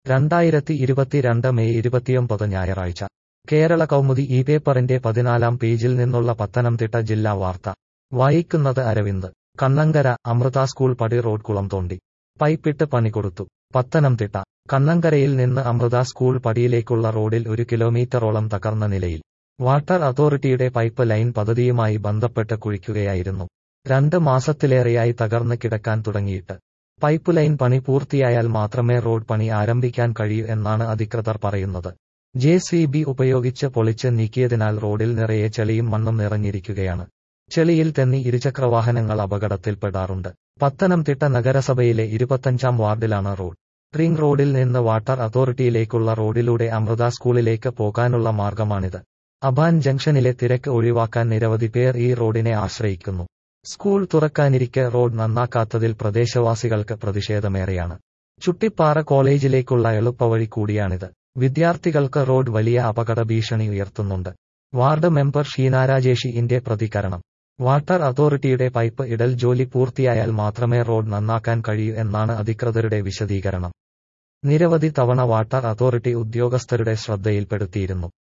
രണ്ടായിരത്തി ഇരുപത്തിരണ്ട് മെയ് ഇരുപത്തിയൊമ്പത് ഞായറാഴ്ച കേരള കൗമുദി ഈ പേപ്പറിന്റെ പതിനാലാം പേജിൽ നിന്നുള്ള പത്തനംതിട്ട ജില്ലാ വാർത്ത വായിക്കുന്നത് അരവിന്ദ് കണ്ണങ്കര അമൃത സ്കൂൾ പടി റോഡ് കുളം തോണ്ടി പൈപ്പിട്ട് പണി കൊടുത്തു പത്തനംതിട്ട കണ്ണങ്കരയിൽ നിന്ന് അമൃത സ്കൂൾ പടിയിലേക്കുള്ള റോഡിൽ ഒരു കിലോമീറ്ററോളം തകർന്ന നിലയിൽ വാട്ടർ അതോറിറ്റിയുടെ പൈപ്പ് ലൈൻ പദ്ധതിയുമായി ബന്ധപ്പെട്ട് കുഴിക്കുകയായിരുന്നു രണ്ട് മാസത്തിലേറെയായി തകർന്ന് കിടക്കാൻ തുടങ്ങിയിട്ട് പൈപ്പ് ലൈൻ പണി പൂർത്തിയായാൽ മാത്രമേ റോഡ് പണി ആരംഭിക്കാൻ കഴിയൂ എന്നാണ് അധികൃതർ പറയുന്നത് ജെ സി ബി ഉപയോഗിച്ച് പൊളിച്ച് നീക്കിയതിനാൽ റോഡിൽ നിറയെ ചെളിയും മണ്ണും നിറഞ്ഞിരിക്കുകയാണ് ചെളിയിൽ തെന്നി ഇരുചക്രവാഹനങ്ങൾ അപകടത്തിൽപ്പെടാറുണ്ട് പത്തനംതിട്ട നഗരസഭയിലെ ഇരുപത്തഞ്ചാം വാർഡിലാണ് റോഡ് റിംഗ് റോഡിൽ നിന്ന് വാട്ടർ അതോറിറ്റിയിലേക്കുള്ള റോഡിലൂടെ അമൃത സ്കൂളിലേക്ക് പോകാനുള്ള മാർഗമാണിത് അബാൻ ജംഗ്ഷനിലെ തിരക്ക് ഒഴിവാക്കാൻ നിരവധി പേർ ഈ റോഡിനെ ആശ്രയിക്കുന്നു സ്കൂൾ തുറക്കാനിരിക്കെ റോഡ് നന്നാക്കാത്തതിൽ പ്രദേശവാസികൾക്ക് പ്രതിഷേധമേറെയാണ് ചുട്ടിപ്പാറ കോളേജിലേക്കുള്ള എളുപ്പവഴി കൂടിയാണിത് വിദ്യാർത്ഥികൾക്ക് റോഡ് വലിയ അപകട ഭീഷണി ഉയർത്തുന്നുണ്ട് വാർഡ് മെമ്പർ ഷീന രാജേഷിന്റെ പ്രതികരണം വാട്ടർ അതോറിറ്റിയുടെ പൈപ്പ് ഇടൽ ജോലി പൂർത്തിയായാൽ മാത്രമേ റോഡ് നന്നാക്കാൻ കഴിയൂ എന്നാണ് അധികൃതരുടെ വിശദീകരണം നിരവധി തവണ വാട്ടർ അതോറിറ്റി ഉദ്യോഗസ്ഥരുടെ ശ്രദ്ധയിൽപ്പെടുത്തിയിരുന്നു